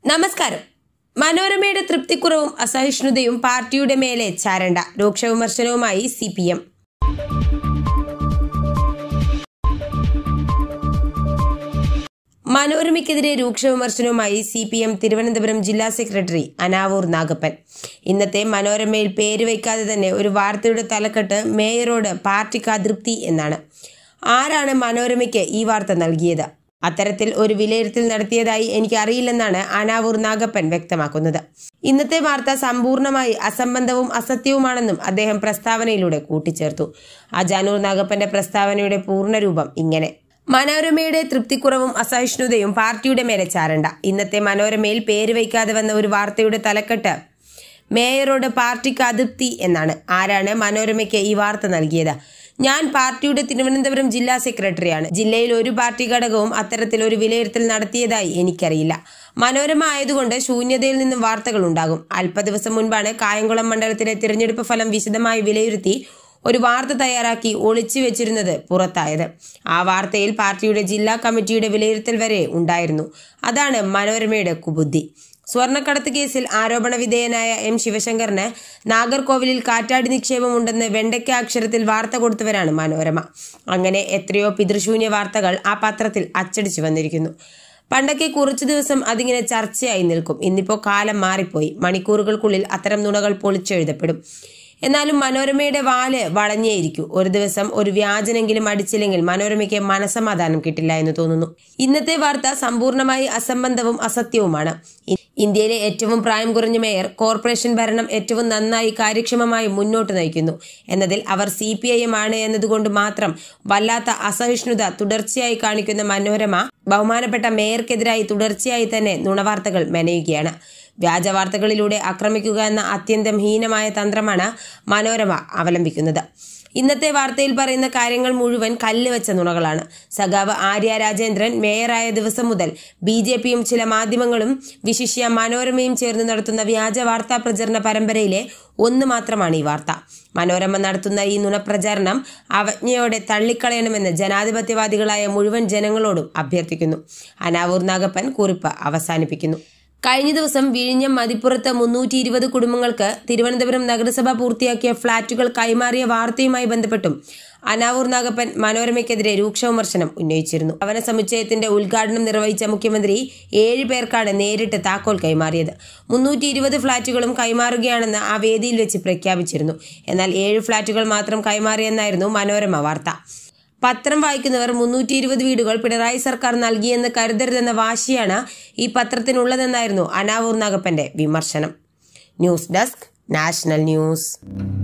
നമസ്കാരം മനോരമയുടെ തൃപ്തിക്കുറവും അസഹിഷ്ണുതയും പാർട്ടിയുടെ മേലെ ചാരണ്ട രൂക്ഷ വിമർശനവുമായി സി പി എം മനോരമയ്ക്കെതിരെ രൂക്ഷ വിമർശനവുമായി സി പി എം തിരുവനന്തപുരം ജില്ലാ സെക്രട്ടറി അനാവൂർ നാഗപ്പൻ ഇന്നത്തെ മനോരമയിൽ പേര് വയ്ക്കാതെ തന്നെ ഒരു വാർത്തയുടെ തലക്കെട്ട് മേയറോട് പാർട്ടിക്ക് അതൃപ്തി എന്നാണ് ആരാണ് മനോരമയ്ക്ക് ഈ വാർത്ത നൽകിയത് അത്തരത്തിൽ ഒരു വിലയിരുത്തൽ നടത്തിയതായി എനിക്ക് അറിയില്ലെന്നാണ് അനാവൂർ നാഗപ്പൻ വ്യക്തമാക്കുന്നത് ഇന്നത്തെ വാർത്ത സമ്പൂർണ്ണമായി അസംബന്ധവും അസത്യവുമാണെന്നും അദ്ദേഹം പ്രസ്താവനയിലൂടെ കൂട്ടിച്ചേർത്തു അജാനൂർ നാഗപ്പന്റെ പ്രസ്താവനയുടെ പൂർണ്ണരൂപം ഇങ്ങനെ മനോരമയുടെ തൃപ്തിക്കുറവും അസഹിഷ്ണുതയും പാർട്ടിയുടെ മേലെ ചാരണ്ട ഇന്നത്തെ മനോരമയിൽ പേര് വയ്ക്കാതെ വന്ന ഒരു വാർത്തയുടെ തലക്കെട്ട് മേയറോട് പാർട്ടിക്ക് അതൃപ്തി എന്നാണ് ആരാണ് മനോരമയ്ക്ക് ഈ വാർത്ത നൽകിയത് ഞാൻ പാർട്ടിയുടെ തിരുവനന്തപുരം ജില്ലാ സെക്രട്ടറിയാണ് ജില്ലയിൽ ഒരു പാർട്ടി ഘടകവും അത്തരത്തിൽ ഒരു വിലയിരുത്തൽ നടത്തിയതായി എനിക്കറിയില്ല മനോരമ ആയതുകൊണ്ട് ശൂന്യതയിൽ നിന്നും വാർത്തകൾ ഉണ്ടാകും അല്പ ദിവസം മുൻപാണ് കായംകുളം മണ്ഡലത്തിലെ തിരഞ്ഞെടുപ്പ് ഫലം വിശദമായി വിലയിരുത്തി ഒരു വാർത്ത തയ്യാറാക്കി ഒളിച്ചു വെച്ചിരുന്നത് പുറത്തായത് ആ വാർത്തയിൽ പാർട്ടിയുടെ ജില്ലാ കമ്മിറ്റിയുടെ വിലയിരുത്തൽ വരെ ഉണ്ടായിരുന്നു അതാണ് മനോരമയുടെ കുബുദ്ധി സ്വർണ്ണക്കടത്ത് കേസിൽ ആരോപണ വിധേയനായ എം ശിവശങ്കറിന് നാഗർകോവിലിൽ കാറ്റാടി നിക്ഷേപമുണ്ടെന്ന് വെണ്ടയ്ക്ക അക്ഷരത്തിൽ വാർത്ത കൊടുത്തവരാണ് മനോരമ അങ്ങനെ എത്രയോ പിതൃശൂന്യ വാർത്തകൾ ആ പത്രത്തിൽ അച്ചടിച്ചു വന്നിരിക്കുന്നു പണ്ടൊക്കെ കുറച്ചു ദിവസം അതിങ്ങനെ ചർച്ചയായി നിൽക്കും ഇന്നിപ്പോൾ കാലം മാറിപ്പോയി മണിക്കൂറുകൾക്കുള്ളിൽ അത്തരം നുണകൾ പൊളിച്ചെഴുതപ്പെടും എന്നാലും മനോരമയുടെ വാല് വളഞ്ഞേയിരിക്കൂ ഒരു ദിവസം ഒരു വ്യാജനെങ്കിലും അടിച്ചില്ലെങ്കിൽ മനോരമയ്ക്ക് മനസമാധാനം കിട്ടില്ല എന്ന് തോന്നുന്നു ഇന്നത്തെ വാർത്ത സമ്പൂർണ്ണമായി അസംബന്ധവും അസത്യവുമാണ് ഇന്ത്യയിലെ ഏറ്റവും പ്രായം കുറഞ്ഞ മേയർ കോർപ്പറേഷൻ ഭരണം ഏറ്റവും നന്നായി കാര്യക്ഷമമായി മുന്നോട്ട് നയിക്കുന്നു എന്നതിൽ അവർ സി പി ഐ എം ആണ് എന്നതുകൊണ്ട് മാത്രം വല്ലാത്ത അസഹിഷ്ണുത തുടർച്ചയായി കാണിക്കുന്ന മനോരമ ബഹുമാനപ്പെട്ട മേയർക്കെതിരായി തുടർച്ചയായി തന്നെ നുണവാർത്തകൾ മെനയുകയാണ് വ്യാജ വാർത്തകളിലൂടെ ആക്രമിക്കുക എന്ന അത്യന്തം ഹീനമായ തന്ത്രമാണ് മനോരമ അവലംബിക്കുന്നത് ഇന്നത്തെ വാർത്തയിൽ പറയുന്ന കാര്യങ്ങൾ മുഴുവൻ കല്ല് വെച്ച നുണകളാണ് സഖാവ് ആര്യ രാജേന്ദ്രൻ മേയറായ ദിവസം മുതൽ ബി ജെ പിയും ചില മാധ്യമങ്ങളും വിശിഷ്യ മനോരമയും ചേർന്ന് നടത്തുന്ന വ്യാജ വാർത്താ പ്രചരണ പരമ്പരയിലെ ഒന്ന് മാത്രമാണ് ഈ വാർത്ത മനോരമ നടത്തുന്ന ഈ നുണപ്രചാരണം അവജ്ഞയോടെ തള്ളിക്കളയണമെന്ന് ജനാധിപത്യവാദികളായ മുഴുവൻ ജനങ്ങളോടും അഭ്യർത്ഥിക്കുന്നു അനാവൂർ നാഗപ്പൻ കുറിപ്പ് അവസാനിപ്പിക്കുന്നു കഴിഞ്ഞ ദിവസം വിഴിഞ്ഞം മതിപ്പുറത്ത് മുന്നൂറ്റി ഇരുപത് കുടുംബങ്ങൾക്ക് തിരുവനന്തപുരം നഗരസഭ പൂർത്തിയാക്കിയ ഫ്ളാറ്റുകൾ കൈമാറിയ വാർത്തയുമായി ബന്ധപ്പെട്ടും അനാവൂർ നാഗപ്പൻ മനോരമയ്ക്കെതിരെ രൂക്ഷ വിമർശനം ഉന്നയിച്ചിരുന്നു ഭവന സമുച്ചയത്തിന്റെ ഉദ്ഘാടനം നിർവഹിച്ച മുഖ്യമന്ത്രി ഏഴ് പേർക്കാണ് നേരിട്ട് താക്കോൽ കൈമാറിയത് മുന്നൂറ്റി ഇരുപത് ഫ്ളാറ്റുകളും കൈമാറുകയാണെന്ന് ആ വേദിയിൽ വെച്ച് പ്രഖ്യാപിച്ചിരുന്നു എന്നാൽ ഏഴ് ഫ്ളാറ്റുകൾ മാത്രം കൈമാറിയെന്നായിരുന്നു മനോരമ വാർത്ത പത്രം വായിക്കുന്നവർ മുന്നൂറ്റി ഇരുപത് വീടുകൾ പിണറായി സർക്കാർ നൽകിയെന്ന് കരുതരുതെന്ന വാശിയാണ് ഈ പത്രത്തിനുള്ളതെന്നായിരുന്നു അനാവൂർ നാഗപ്പന്റെ വിമർശനം ന്യൂസ് ഡെസ്ക് നാഷണൽ ന്യൂസ്